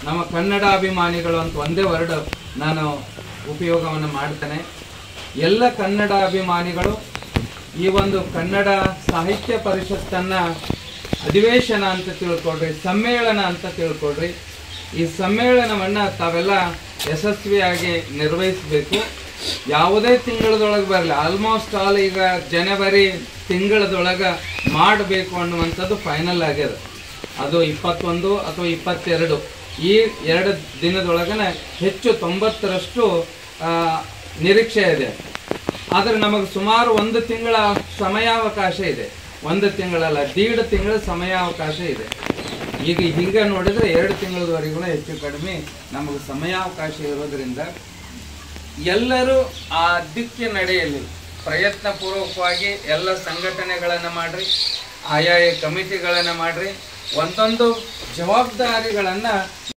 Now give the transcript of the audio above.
ನಮ್ಮ ಕನ್ನಡಾಭಿಮಾನಿಗಳು ಅಂತ ಒಂದೇ ವರ್ಡ್ ನಾನು ಉಪಯೋಗವನ್ನು ಮಾಡ್ತೇನೆ ಎಲ್ಲ ಕನ್ನಡಾಭಿಮಾನಿಗಳು ಈ ಒಂದು ಕನ್ನಡ ಸಾಹಿತ್ಯ ಪರಿಷತ್ತನ್ನ ಅಧಿವೇಶನ ಅಂತ ತಿಳ್ಕೊಳ್ರಿ ಸಮ್ಮೇಳನ ಅಂತ ತಿಳ್ಕೊಳ್ರಿ ಈ ಸಮ್ಮೇಳನವನ್ನ ತಾವೆಲ್ಲ ಯಶಸ್ವಿಯಾಗಿ ನಿರ್ವಹಿಸಬೇಕು ಯಾವುದೇ ತಿಂಗಳದೊಳಗೆ ಬರಲಿ ಆಲ್ಮೋಸ್ಟ್ ಆಲ್ ಈಗ ಜನವರಿ ತಿಂಗಳದೊಳಗೆ ಮಾಡಬೇಕು ಅನ್ನುವಂಥದ್ದು ಫೈನಲ್ ಆಗ್ಯದ ಅದು ಇಪ್ಪತ್ತೊಂದು ಅಥವಾ ಇಪ್ಪತ್ತೆರಡು ಈ ಎರಡು ದಿನದೊಳಗನೆ ಹೆಚ್ಚು ತೊಂಬತ್ತರಷ್ಟು ಆ, ನಿರೀಕ್ಷೆ ಇದೆ ಆದರೆ ನಮಗೆ ಸುಮಾರು ಒಂದು ತಿಂಗಳ ಸಮಯಾವಕಾಶ ಇದೆ ಒಂದು ತಿಂಗಳಲ್ಲ ದೀಡ್ ತಿಂಗಳ ಸಮಯಾವಕಾಶ ಇದೆ ಈಗ ಹೀಗ ನೋಡಿದ್ರೆ ಎರಡು ತಿಂಗಳವರೆಗೂ ಹೆಚ್ಚು ಕಡಿಮೆ ನಮಗೆ ಸಮಯಾವಕಾಶ ಇರೋದ್ರಿಂದ ಎಲ್ಲರೂ ಆ ದಿಕ್ಕೆ ನಡೆಯಲಿ ಪ್ರಯತ್ನ ಪೂರ್ವಕವಾಗಿ ಎಲ್ಲ ಸಂಘಟನೆಗಳನ್ನು ಮಾಡ್ರಿ ಆಯಾಯ ಕಮಿಟಿಗಳನ್ನು ಮಾಡ್ರಿ ಒಂದೊಂದು ಜವಾಬ್ದಾರಿಗಳನ್ನು